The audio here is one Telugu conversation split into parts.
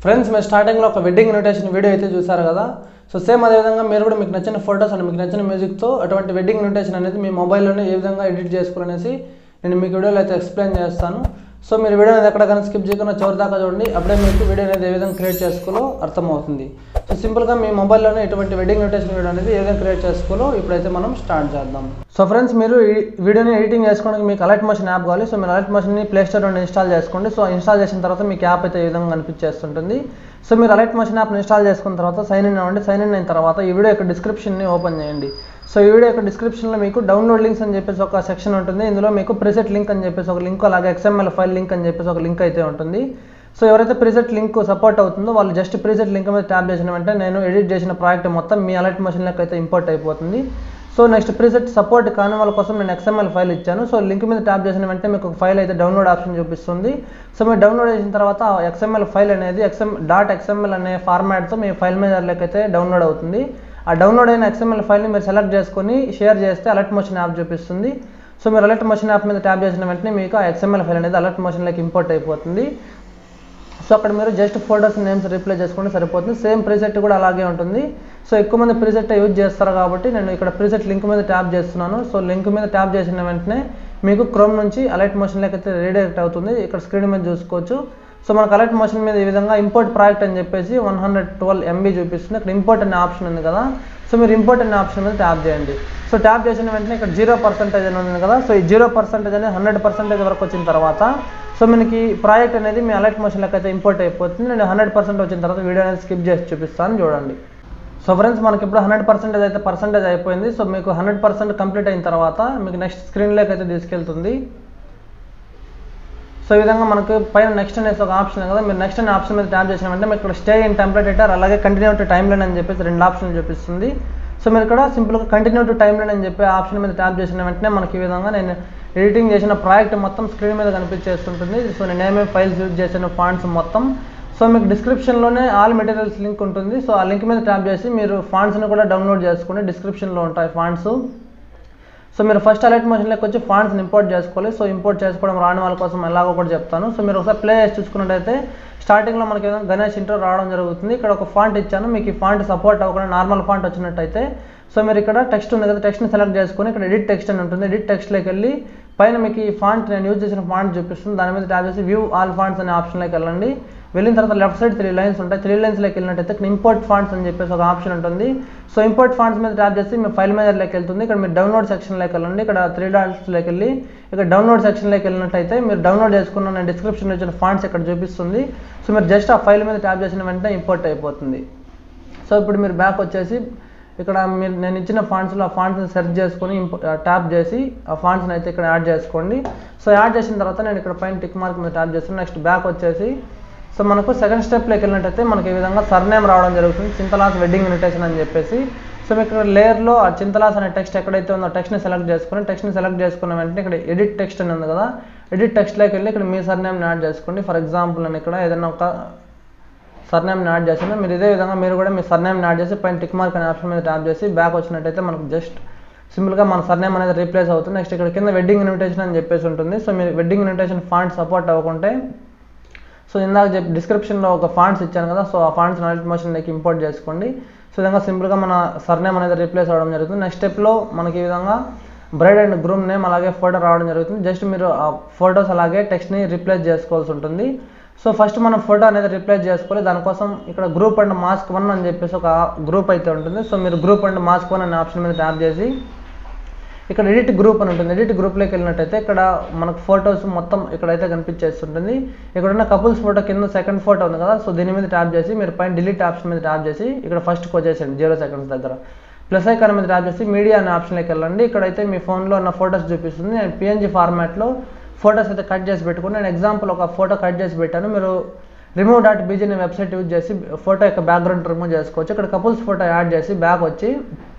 ఫ్రెండ్స్ మీరు స్టార్టింగ్లో ఒక వెడ్డింగ్ ఇన్విటేషన్ వీడియో అయితే చూసారు కదా సో సేమ్ అదేవిధంగా మీరు కూడా మీకు నచ్చిన ఫొటోస్ అండ్ మీకు నచ్చిన మ్యూజిక్తో అటువంటి వెడ్డింగ్ ఇన్విటేషన్ అనేది మీ మొబైల్లోనే ఏ విధంగా ఎడిట్ చేసుకోవాలనేసి నేను మీకు వీడియోలో అయితే ఎక్స్ప్లెయిన్ చేస్తాను సో మీరు వీడియో అనేది ఎక్కడ కానీ స్కిప్ చేయకుండా చివరి దాకా చూడండి అప్పుడే మీకు వీడియో అనేది ఏ విధంగా క్రియేట్ చేసుకోవాలో అర్థమవుతుంది సో సింపుల్గా మీ మొబైల్లోనే ఇటువంటి వెడ్డింగ్ ఇన్విటేషన్ వీడియో అనేది ఏ విధంగా క్రియేట్ చేసుకోవాలో ఇప్పుడైతే మనం స్టార్ట్ చేద్దాం సో ఫ్రెండ్స్ మీరు ఈ వీడియోని ఎడిటింగ్ చేసుకోవడానికి మీకు అలర్ట్ మోషన్ యాప్ కావాలి సో మీరు అలర్ట్ మోషన్ని ప్లే స్టోర్ నుండి ఇన్స్టాల్ చేసుకోండి సో ఇన్స్టాల్ చేసిన తర్వాత మీకు యాప్ అయితే ఈ విధంగా కనిపించేస్తుంటుంది సో మీరు అలర్ట్ మోషన్ యాప్ని ఇన్స్టాల్ చేసుకున్న తర్వాత సైన్ ఇన్ అవ్వండి సైన్ ఇన్ అయిన తర్వాత ఈ వీడియో యొక్క డిస్క్రిప్షన్ని ఓపెన్ చేయండి సో ఈ వీడియో యొక్క డిస్క్రిప్షన్లో మీకు డౌన్లోడ్ లింక్స్ అని చెప్పేసి ఒక సెక్షన్ ఉంటుంది ఇందులో మీకు ప్రిసెట్ లింక్ అని చెప్పేసి ఒక లింక్ అలాగే ఎక్స్ఎంఎల్ ఫైల్ లింక్ అని చెప్పేసి ఒక లింక్ అయితే ఉంటుంది సో ఎవరైతే ప్రిసెట్ లింక్ సపోర్ట్ అవుతుందో వాళ్ళు జస్ట్ ప్రిసెట్ లింక్ మీద ట్యాప్ చేసిన వెంటనే నేను ఎడిట్ చేసిన ప్రాజెక్ట్ మొత్తం మీ అలర్ట్ మోషన్లోకి అయితే ఇంపోర్ట్ అయిపోతుంది సో నెక్స్ట్ ప్రిసెట్ సపోర్ట్ కాని వాళ్ళ కోసం నేను ఎక్స్ఎంఎల్ ఫైల్ ఇచ్చాను సో లింక్ మీద ట్యాప్ చేసిన వెంటనే మీకు ఒక ఫైల్ అయితే డౌన్లోడ్ ఆప్షన్ చూపిస్తుంది సో మీరు డౌన్లోడ్ చేసిన తర్వాత ఎక్స్ఎంఎల్ ఫైల్ అనేది ఎక్స్ఎం డాట్ ఎక్స్ఎంఎల్ అనే ఫార్మాట్తో మీ ఫైల్ మేజర్లోకి అయితే డౌన్లోడ్ అవుతుంది ఆ డౌన్లోడ్ అయిన ఎక్స్ఎంఎల్ ఫైల్ని మీరు సెలెక్ట్ చేసుకొని షేర్ చేస్తే అలర్ట్ మోషన్ యాప్ చూపిస్తుంది సో మీరు అలర్ట్ మోషన్ యాప్ మీద ట్యాప్ చేసిన వెంటనే మీకు ఆ ఎక్స్ఎంఎల్ ఫైల్ అనేది అలర్ట్ మోషన్లోకి ఇంపోర్ట్ అయిపోతుంది సో అక్కడ మీరు జస్ట్ ఫోటోస్ నేమ్స్ రిప్లై చేసుకుంటే సరిపోతుంది సేమ్ ప్రీసెట్ కూడా అలాగే ఉంటుంది సో ఎక్కువ మంది ప్రీసెట్ యూజ్ చేస్తారు కాబట్టి నేను ఇక్కడ ప్రీసెట్ లింక్ మీద ట్యాప్ చేస్తున్నాను సో లింక్ మీద ట్యాప్ చేసిన వెంటనే మీకు క్రోమ్ నుంచి అలర్ట్ మోషన్లోకి అయితే రీడైరెక్ట్ అవుతుంది ఇక్కడ స్క్రీన్ మీద చూసుకోవచ్చు సో మనకు అలర్ట్ మోషన్ మీద ఈ విధంగా ఇంపోర్ట్ ప్రాజెక్ట్ అని చెప్పేసి వన్ హండ్రెడ్ ట్వెల్వ్ ఎంబీ చూపిస్తుంది ఇక్కడ ఇంపోర్ట్ అనే ఆప్షన్ ఉంది కదా సో మీరు ఇంపోర్ట్ అనే ఆప్షన్ మీద ట్యాప్ చేయండి సో ట్యాప్ చేసిన వెంటనే ఇక్కడ జీరో పర్సెంటేజ్ అని ఉంది కదా సో ఈ జీరో పర్సెంటేజ్ అనేది హండ్రెడ్ పర్సెంటేజ్ వరకు వచ్చిన తర్వాత సో మనకి ప్రాజెక్ట్ అనేది మీ అలర్ట్ మోషన్లోకి అయితే ఇంపోర్ట్ అయిపోతుంది నేను హండ్రెడ్ పర్సెంట్ వచ్చిన తర్వాత వీడియో అనేది స్కిప్ చేసి చూపిస్తాను చూడండి సో ఫ్రెండ్స్ మనకి ఇప్పుడు హండ్రెడ్ పర్సెంటేజ్ అయితే పర్సెంటేజ్ అయిపోయింది సో మీకు హండ్రెడ్ పర్సెంట్ కంప్లీట్ అయిన తర్వాత మీకు నెక్స్ట్ స్క్రీన్లోకి అయితే తీసుకెళ్తుంది సో ఈ విధంగా మనకు పైన నెక్స్ట్ అనేసి ఒక ఆప్షన్ ఉంది కదా మీరు నెక్స్ట్ అనే ఆప్షన్ మీద ట్యాప్ చేసిన వెంటనే మీకు ఇక్కడ స్టే ఇన్ టెంప్లెట్ ఎడిటర్ అలాగే కంటిన్యూ టు టైమ్ లైన్ అని చెప్పేసి రెండు ఆప్షన్లు చూపిస్తుంది సో మీరు ఇక్కడ సింపుల్గా కంటిన్యూ టు టైమ్ లైన్ అని చెప్పి ఆప్షన్ మీద ట్యాప్ చేసిన వెంటనే మనకి ఈ విధంగా నేను ఎడిటింగ్ చేసిన ప్రాజెక్ట్ మొత్తం స్క్రీన్ మీద కనిపించేస్తుంటుంది సో నేను ఏమేమి ఫైల్స్ యూజ్ చేసిన ఫాంట్స్ మొత్తం సో మీకు డిస్క్రిప్షన్లోనే ఆల్ మెటీరియల్స్ లింక్ ఉంటుంది సో ఆ లింక్ మీద ట్యాప్ చేసి మీరు ఫాంట్స్ని కూడా డౌన్లోడ్ చేసుకుని డిస్క్రిప్షన్లో ఉంటాయి ఫాంట్స్ సో మీరు ఫస్ట్ అలర్ట్ మోషన్లోకి వచ్చి ఫాంట్స్ని ఇంపోర్ట్ చేసుకోవాలి సో ఇంపోర్ట్ చేసుకోవడం రాని వాళ్ళ కోసం ఎలాగో కూడా చెప్తాను సో మీరు ఒకసారి ప్లే చేసి చూసుకున్నట్టయితే స్టార్టింగ్లో మనకి ఏదైనా గణేష్ ఇంట్రో రావడం జరుగుతుంది ఇక్కడ ఒక ఫాంట్ ఇచ్చాను మీకు ఈ ఫాంట్ సపోర్ట్ అవ్వకుండా నార్మల్ ఫాంట్ వచ్చినట్టయితే సో మీరు ఇక్కడ టెక్స్ట్ ఉంది కదా టెక్స్ట్ని సెలెక్ట్ చేసుకొని ఇక్కడ ఎడిట్ టెక్స్ట్ అని ఉంటుంది ఎడిట్ టెక్స్ట్లోకి వెళ్ళి పైన మీకు ఈ ఫాంట్ నేను యూజ్ చేసిన ఫాంట్ చూపిస్తుంది దాని మీద ట్యాప్ చేసి వ్యూ ఆల్ ఫాంట్స్ అనే ఆప్షన్లోకి వెళ్ళండి వెళ్ళిన తర్వాత లెఫ్ట్ సైడ్ త్రీ లైన్స్ ఉంటాయి త్రీ లైన్స్లోకి వెళ్ళినట్టయితే ఇక్కడ ఇంపోర్ట్ ఫాంట్స్ అని చెప్పేసి ఒక ఆప్షన్ ఉంటుంది సో ఇంపోర్ట్ ఫాంట్స్ మీద ట్యాప్ చేసి మీ ఫైల్ మేజర్లోకి వెళ్తుంది ఇక్కడ మీరు డౌన్లోడ్ సెక్షన్లోకి వెళ్ళండి ఇక్కడ త్రీ డాట్స్లోకి వెళ్ళి ఇక్కడ డౌన్లోడ్ సెక్షన్లోకి వెళ్ళినట్టయితే మీరు డౌన్లోడ్ చేసుకున్న నేను డిస్క్రిప్షన్లో ఇచ్చిన ఫాంట్స్ ఇక్కడ చూపిస్తుంది సో మీరు జస్ట్ ఆ ఫైల్ మీద ట్యాప్ చేసిన వెంటనే ఇంపోర్ట్ అయిపోతుంది సో ఇప్పుడు మీరు బ్యాక్ వచ్చేసి ఇక్కడ మీరు నేను ఇచ్చిన ఫాంట్స్లో ఆ ఫాంట్స్ని సెర్చ్ చేసుకొని ట్యాప్ చేసి ఆ ఫాంట్స్ని అయితే ఇక్కడ యాడ్ చేసుకోండి సో యాడ్ చేసిన తర్వాత నేను ఇక్కడ పైన టిక్ మార్క్ మీద ట్యాప్ చేస్తాను నెక్స్ట్ బ్యాక్ వచ్చేసి సో మనకు సెకండ్ స్టెప్లోకి వెళ్ళినట్టయితే మనకి ఈ విధంగా సర్నేమ్ రావడం జరుగుతుంది చింతలాస్ వెడ్డింగ్ ఇన్విటేషన్ అని చెప్పేసి సో మీకు ఇక్కడ లేయర్లో ఆ చింతలాస్ అనే టెక్స్ట్ ఎక్కడైతే ఉందో టెక్స్ట్ని సెలెక్ట్ చేసుకుని టెక్స్ట్ని సెలెక్ట్ చేసుకున్న వెంటనే ఇక్కడ ఎడిట్ టెక్స్ట్ అని ఉంది కదా ఎడిట్ టెక్స్ట్లోకి వెళ్ళి ఇక్కడ మీ సర్నేమ్ని యాడ్ చేసుకోండి ఫర్ ఎగ్జాంపుల్ నేను ఇక్కడ ఏదైనా ఒక సర్నేమ్ని యాడ్ చేసాను మీరు ఇదే విధంగా మీరు కూడా మీ సర్నేమ్ని యాడ్ చేసి పైన టిక్ మార్క్ అనే ఆప్షన్ మీద ట్యాప్ చేసి బ్యాక్ వచ్చినట్టయితే మనకు జస్ట్ సింపుల్గా మన సర్నేమ్ అనేది రీప్లేస్ అవుతుంది నెక్స్ట్ ఇక్కడ కింద వెడ్డింగ్ ఇన్విటేషన్ అని చెప్పేసి ఉంటుంది సో మీరు వెడ్డింగ్ ఇన్విటేషన్ ఫాంట్ సపోర్ట్ అవ్వకుంటే సో ఇందాక చెప్పి డిస్క్రిప్షన్లో ఒక ఫాంట్స్ ఇచ్చాను కదా సో ఆ ఫాంట్స్ అలర్ట్ మోషన్లోకి ఇంపోర్ట్ చేసుకోండి సో విధంగా సింపుల్గా మన సర్నేమ్ అనేది రీప్లేస్ అవ్వడం జరుగుతుంది నెక్స్ట్ స్టెప్లో మనకి ఈ విధంగా బ్రైడ్ అండ్ గ్రూమ్ నేమ్ అలాగే ఫోటో రావడం జరుగుతుంది జస్ట్ మీరు ఆ ఫొటోస్ అలాగే టెక్స్ట్ని రీప్లేస్ చేసుకోవాల్సి ఉంటుంది సో ఫస్ట్ మనం ఫోటో అనేది రిప్లేస్ చేసుకోవాలి దానికోసం ఇక్కడ గ్రూప్ అండ్ మాస్క్ వన్ అని చెప్పేసి ఒక గ్రూప్ అయితే ఉంటుంది సో మీరు గ్రూప్ అండ్ మాస్క్ వన్ అనే ఆప్షన్ మీద ట్యాప్ చేసి ఇక్కడ ఎడిట్ గ్రూప్ అని ఉంటుంది ఎడిట్ గ్రూప్లోకి వెళ్ళినట్టయితే ఇక్కడ మనకు ఫొటోస్ మొత్తం ఇక్కడైతే కనిపించేస్తుంటుంది ఇక్కడ ఉన్న కపుల్స్ ఫోటో కింద సెకండ్ ఫోటో ఉంది కదా సో దీని మీద ట్యాప్ చేసి మీరు పైన డిలీట్ ఆప్షన్ మీద ట్యాప్ చేసి ఇక్కడ ఫస్ట్కి వచ్చేసండి జీరో సెకండ్స్ దగ్గర ప్లస్ ఐకాన్ మీద ట్యాప్ చేసి మీడియా అనే ఆప్షన్లోకి వెళ్ళండి ఇక్కడైతే మీ ఫోన్లో ఉన్న ఫొటోస్ చూపిస్తుంది నేను పిఎన్జీ ఫార్మాట్లో ఫొటోస్ అయితే కట్ చేసి పెట్టుకుని నేను ఎగ్జాంపుల్ ఒక ఫోటో కట్ చేసి పెట్టాను మీరు రిమూవ్ డాట్ బీజీ అనే వెబ్సైట్ యూజ్ చేసి ఫోటో యొక్క బ్యాక్గ్రౌండ్ రిమూవ్ చేసుకోవచ్చు ఇక్కడ కపుల్స్ ఫోటో యాడ్ చేసి బ్యాక్ వచ్చి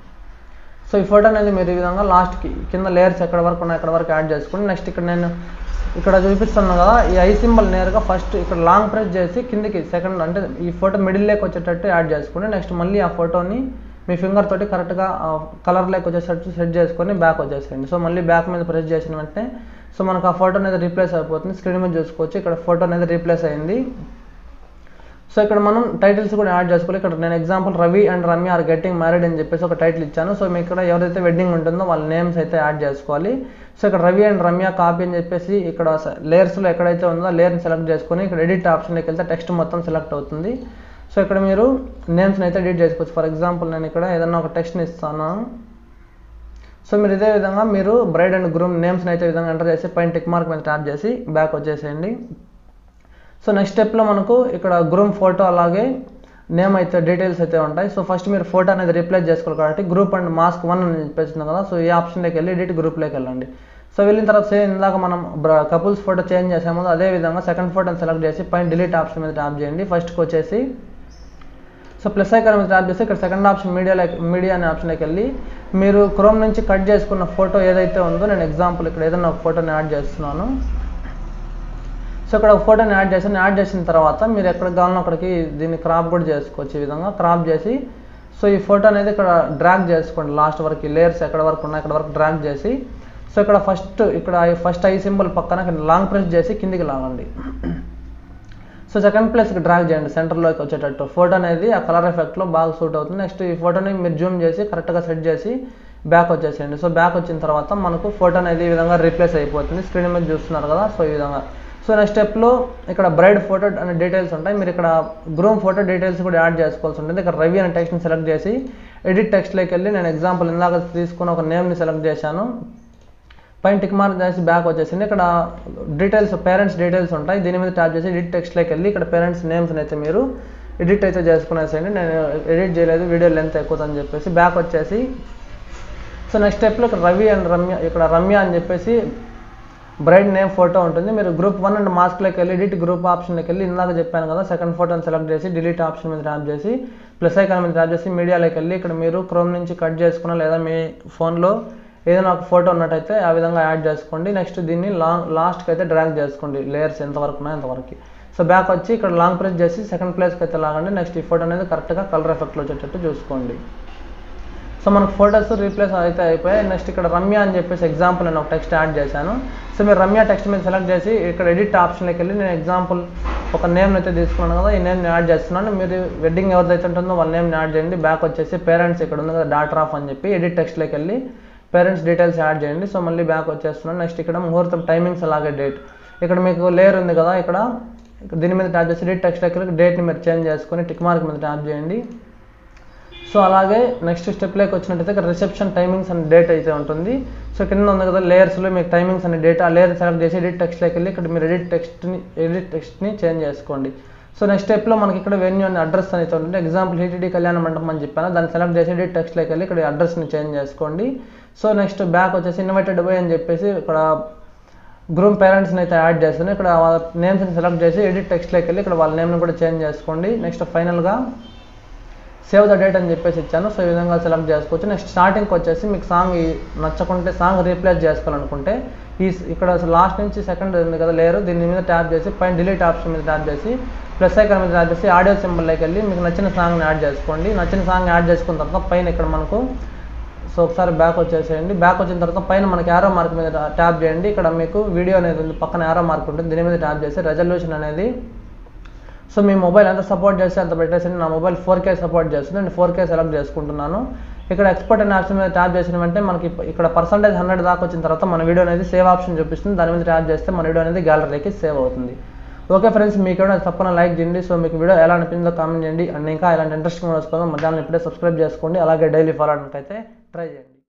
సో ఈ ఫోటో అనేది మీరు ఈ విధంగా లాస్ట్కి కింద లేయర్స్ ఎక్కడ వరకు ఉన్నాయి ఎక్కడ వరకు యాడ్ చేసుకోండి నెక్స్ట్ ఇక్కడ నేను ఇక్కడ చూపిస్తున్నాను కదా ఈ ఐ సింబల్ నేరుగా ఫస్ట్ ఇక్కడ లాంగ్ ప్రెస్ చేసి కిందికి సెకండ్ అంటే ఈ ఫోటో మిడిల్లోకి వచ్చేటట్టు యాడ్ చేసుకోండి నెక్స్ట్ మళ్ళీ ఆ ఫోటోని మీ ఫింగర్ తోటి కరెక్ట్గా కలర్లోకి వచ్చేటట్టు సెట్ చేసుకొని బ్యాక్ వచ్చేసేయండి సో మళ్ళీ బ్యాక్ మీద ప్రెస్ చేసిన వెంటనే సో మనకు ఆ ఫోటో అనేది రీప్లేస్ అయిపోతుంది స్క్రీన్ మీద చూసుకోవచ్చు ఇక్కడ ఫోటో అనేది రీప్లేస్ అయింది సో ఇక్కడ మనం టైటిల్స్ కూడా యాడ్ చేసుకోవాలి ఇక్కడ నేను example Ravi and Ramya are getting married అని చెప్పేసి ఒక టైటిల్ ఇచ్చాను సో మీకు ఇక్కడ ఎవరైతే వెడ్డింగ్ ఉంటుందో వాళ్ళ నేమ్స్ అయితే యాడ్ చేసుకోవాలి సో ఇక్కడ రవి అండ్ రమ్య కాపీ అని చెప్పేసి ఇక్కడ లేయర్స్లో ఎక్కడైతే ఉందో లేయర్ని సెలెక్ట్ చేసుకొని ఇక్కడ ఎడిట్ ఆప్షన్కి వెళ్తే టెక్స్ట్ మొత్తం సెలెక్ట్ అవుతుంది సో ఇక్కడ మీరు నేమ్స్ని అయితే ఎడిట్ చేసుకోవచ్చు ఫర్ ఎగ్జాంపుల్ నేను ఇక్కడ ఏదన్నా ఒక టెక్స్ట్ని ఇస్తాను సో మీరు ఇదే విధంగా మీరు బ్రైడ్ అండ్ గ్రూమ్ నేమ్స్ని అయితే ఈ విధంగా ఎంటర్ చేసి పైన టిక్ మార్క్ మీద ట్యాప్ చేసి బ్యాక్ వచ్చేసేయండి సో నెక్స్ట్ స్టెప్లో మనకు ఇక్కడ గ్రూమ్ ఫోటో అలాగే నేమ్ అయితే డీటెయిల్స్ అయితే ఉంటాయి సో ఫస్ట్ మీరు ఫోటో అనేది రిప్లేస్ చేసుకోవాలి కాబట్టి గ్రూప్ అండ్ మాస్క్ వన్ అని చెప్పేసింది కదా సో ఈ ఆప్షన్లోకి వెళ్ళి ఎడిట్ గ్రూప్లోకి వెళ్ళండి సో వెళ్ళిన తర్వాత సేమ్ ఇందాక మనం కపుల్స్ ఫోటో చేంజ్ చేసాము అదే విధంగా సెకండ్ ఫోటోని సెలెక్ట్ చేసి పైన డిలీట్ ఆప్షన్ మీద ట్యాప్ చేయండి ఫస్ట్కి వచ్చేసి సో ప్లస్ ఐకాన్ మీద ట్యాప్ చేసి ఇక్కడ సెకండ్ ఆప్షన్ మీడియా మీడియా అనే ఆప్షన్లోకి వెళ్ళి మీరు క్రోమ్ నుంచి కట్ చేసుకున్న ఫోటో ఏదైతే ఉందో నేను ఎగ్జాంపుల్ ఇక్కడ ఏదైనా ఒక ఫోటోని యాడ్ చేస్తున్నాను సో ఇక్కడ ఒక ఫోటోని యాడ్ చేసాను యాడ్ చేసిన తర్వాత మీరు ఎక్కడ కావాలన్నా అక్కడికి దీన్ని క్రాప్ కూడా చేసుకోవచ్చు ఈ విధంగా క్రాప్ చేసి సో ఈ ఫోటో అనేది ఇక్కడ డ్రాగ్ చేసుకోండి లాస్ట్ వరకు లేయర్స్ ఎక్కడ వరకు ఉన్నాయి ఇక్కడ వరకు డ్రాగ్ చేసి సో ఇక్కడ ఫస్ట్ ఇక్కడ ఫస్ట్ ఐ సింబల్ పక్కన లాంగ్ ప్రెస్ చేసి కిందికి లాగండి సో సెకండ్ ప్లేస్కి డ్రాగ్ చేయండి సెంటర్లోకి వచ్చేటట్టు ఫోటో అనేది ఆ కలర్ ఎఫెక్ట్లో బాగా సూట్ అవుతుంది నెక్స్ట్ ఈ ఫోటోని మీరు జూమ్ చేసి కరెక్ట్గా సెట్ చేసి బ్యాక్ వచ్చేసేయండి సో బ్యాక్ వచ్చిన తర్వాత మనకు ఫోటో అనేది ఈ విధంగా రీప్లేస్ అయిపోతుంది స్క్రీన్ మీద చూస్తున్నారు కదా సో ఈ విధంగా సో నెక్స్ట్ స్టెప్లో ఇక్కడ బ్రైడ్ ఫోటో అనే డీటెయిల్స్ ఉంటాయి మీరు ఇక్కడ గ్రూమ్ ఫోటో డీటెయిల్స్ కూడా యాడ్ చేసుకోవాల్సి ఉంటుంది ఇక్కడ రవి అనే టెక్స్ట్ని సెలెక్ట్ చేసి ఎడిట్ టెక్స్ట్లోకి వెళ్ళి నేను ఎగ్జాంపుల్ ఇందాక తీసుకున్న ఒక నేమ్ని సెలెక్ట్ చేశాను పైన టిక్ మార్క్ చేసి బ్యాక్ వచ్చేసింది ఇక్కడ డీటెయిల్స్ పేరెంట్స్ డీటెయిల్స్ ఉంటాయి దీని మీద ట్యాప్ చేసి ఎడిట్ టెక్స్ట్లోకి వెళ్ళి ఇక్కడ పేరెంట్స్ నేమ్స్ అయితే మీరు ఎడిట్ అయితే చేసుకునేసేయండి నేను ఎడిట్ చేయలేదు వీడియో లెంత్ ఎక్కువ అని చెప్పేసి బ్యాక్ వచ్చేసి సో నెక్స్ట్ స్టెప్లో ఇక్కడ రవి అండ్ రమ్య ఇక్కడ రమ్య అని చెప్పేసి బ్రైడ్ నేమ్ ఫోటో ఉంటుంది మీరు గ్రూప్ వన్ అండ్ మాస్క్లోకి వెళ్ళి ఎడిట్ గ్రూప్ ఆప్షన్లోకి వెళ్ళి ఇందాక చెప్పాను కదా సెకండ్ ఫోటోని సెలెక్ట్ చేసి డిలీట్ ఆప్షన్ మీద ట్యాప్ చేసి ప్లస్ ఐకాన్ మీద ట్యాప్ చేసి మీడియాలోకి వెళ్ళి ఇక్కడ మీరు క్రోమ్ నుంచి కట్ చేసుకున్న లేదా మీ ఫోన్లో ఏదైనా ఒక ఫోటో ఉన్నట్టయితే ఆ విధంగా యాడ్ చేసుకోండి నెక్స్ట్ దీన్ని లాంగ్ లాస్ట్కి అయితే డ్రాగ్ చేసుకోండి లేయర్స్ ఎంతవరకు ఉన్నాయో అంతవరకు సో బ్యాక్ వచ్చి ఇక్కడ లాంగ్ ప్రెస్ చేసి సెకండ్ ప్లేస్కి అయితే లాగండి నెక్స్ట్ ఈ ఫోటో అనేది కరెక్ట్గా కలర్ ఎఫెక్ట్లో వచ్చేటట్టు చూసుకోండి సో మనకు ఫోటోస్ రీప్లేస్ అయితే అయిపోయాయి నెక్స్ట్ ఇక్కడ రమ్య అని చెప్పేసి ఎగ్జాంపుల్ నేను ఒక టెక్స్ట్ యాడ్ చేశాను సో మీరు రమ్య టెక్స్ట్ మీద సెలెక్ట్ చేసి ఇక్కడ ఎడిట్ ఆప్షన్లోకి వెళ్ళి నేను ఎగ్జాంపుల్ ఒక నేమ్ అయితే తీసుకున్నాను కదా ఈ నేమ్ యాడ్ చేస్తున్నాను మీరు వెడ్డింగ్ ఎవరిదైతే ఉంటుందో వాళ్ళ నేమ్ యాడ్ చేయండి బ్యాక్ వచ్చేసి పేరెంట్స్ ఇక్కడ ఉంది కదా డాటర్ ఆఫ్ అని చెప్పి ఎడిట్ టెక్స్ట్లోకి వెళ్ళి పేరెంట్స్ డీటెయిల్స్ యాడ్ చేయండి సో మళ్ళీ బ్యాక్ వచ్చేస్తున్నాను నెక్స్ట్ ఇక్కడ ముహూర్తం టైమింగ్స్ అలాగే డేట్ ఇక్కడ మీకు లేయర్ ఉంది కదా ఇక్కడ దీని మీద ట్యాప్ చేసి ఎడిట్ టెక్స్ట్ డేట్ని మీరు చేంజ్ చేసుకొని టిక్ మార్క్ మీద ట్యాప్ చేయండి సో అలాగే నెక్స్ట్ స్టెప్లోకి వచ్చినట్టయితే ఇక్కడ రిసెప్షన్ టైమింగ్స్ అండ్ డేట్ అయితే ఉంటుంది సో కింద ఉంది కదా లేయర్స్లో మీకు టైమింగ్స్ అండ్ డేట్ ఆ లేయర్ సెలెక్ట్ చేసి ఎడిట్ టెక్స్ట్లోకి వెళ్ళి ఇక్కడ మీరు ఎడిట్ టెక్స్ట్ని ఎడిట్ టెక్స్ట్ని చేంజ్ చేసుకోండి సో నెక్స్ట్ స్టెప్లో మనకి ఇక్కడ వెన్యూ అని అడ్రస్ అనేది ఉంటుంది ఎగ్జాంపుల్ హీటీడీ కళ్యాణ మండపం అని చెప్పాను దాన్ని సెలెక్ట్ చేసి ఎడిట్ టెక్స్ట్లోకి వెళ్ళి ఇక్కడ అడ్రస్ని చేంజ్ చేసుకోండి సో నెక్స్ట్ బ్యాక్ వచ్చేసి ఇన్వైటెడ్ బై అని చెప్పేసి ఇక్కడ గ్రూమ్ పేరెంట్స్ని అయితే యాడ్ చేస్తాను ఇక్కడ వాళ్ళ నేమ్స్ని సెలెక్ట్ చేసి ఎడిట్ టెక్స్ట్లోకి వెళ్ళి ఇక్కడ వాళ్ళ నేమ్ని కూడా చేంజ్ చేసుకోండి నెక్స్ట్ ఫైనల్గా సేవ్ ద డేట్ అని చెప్పేసి ఇచ్చాను సో ఈ విధంగా సెలెక్ట్ చేసుకోవచ్చు నెక్స్ట్ స్టార్టింగ్కి వచ్చేసి మీకు సాంగ్ నచ్చకుంటే సాంగ్ రీప్లేస్ చేసుకోవాలనుకుంటే ఈ ఇక్కడ లాస్ట్ నుంచి సెకండ్ ఉంది కదా లేరు దీని మీద ట్యాప్ చేసి పైన డిలీట్ ఆప్షన్ మీద ట్యాప్ చేసి ప్లస్ ఐకాన్ మీద ట్యాప్ చేసి ఆడియో సింబల్లోకి వెళ్ళి మీకు నచ్చిన సాంగ్ని యాడ్ చేసుకోండి నచ్చిన సాంగ్ యాడ్ చేసుకున్న తర్వాత పైన ఇక్కడ మనకు సో ఒకసారి బ్యాక్ వచ్చేసేయండి బ్యాక్ వచ్చిన తర్వాత పైన మనకి యారో మార్క్ మీద ట్యాప్ చేయండి ఇక్కడ మీకు వీడియో అనేది ఉంది పక్కన యారో మార్క్ ఉంటుంది దీని మీద ట్యాప్ చేసి రెజల్యూషన్ అనేది సో మీ మొబైల్ ఎంత సపోర్ట్ చేస్తే అంత పెట్టేసండి నా మొబైల్ ఫోర్ కే సపోర్ట్ చేస్తుంది నేను ఫోర్ కే సెలెక్ట్ చేసుకుంటున్నాను ఇక్కడ ఎక్స్పోర్ట్ అనే ఆప్షన్ మీద ట్యాప్ చేసిన వెంటనే మనకి ఇక్కడ పర్సంటేజ్ హండ్రెడ్ దాకా వచ్చిన తర్వాత మన వీడియో అనేది సేవ్ ఆప్షన్ చూపిస్తుంది దాని మీద ట్యాప్ చేస్తే మన వీడియో అనేది గ్యాలరీకి సేవ్ అవుతుంది ఓకే ఫ్రెండ్స్ మీకు కూడా తప్పకుండా లైక్ చేయండి సో మీకు వీడియో ఎలా అనిపిందో కామెంట్ చేయండి అండ్ ఇంకా ఇలాంటి ఇంట్రెస్టింగ్ వీడియోస్ కోసం మా ఛానల్ ఇప్పుడే సబ్స్క్రైబ్ చేసుకోండి అలాగే డైలీ ఫాలో అవడానికి అయితే ట్రై చేయండి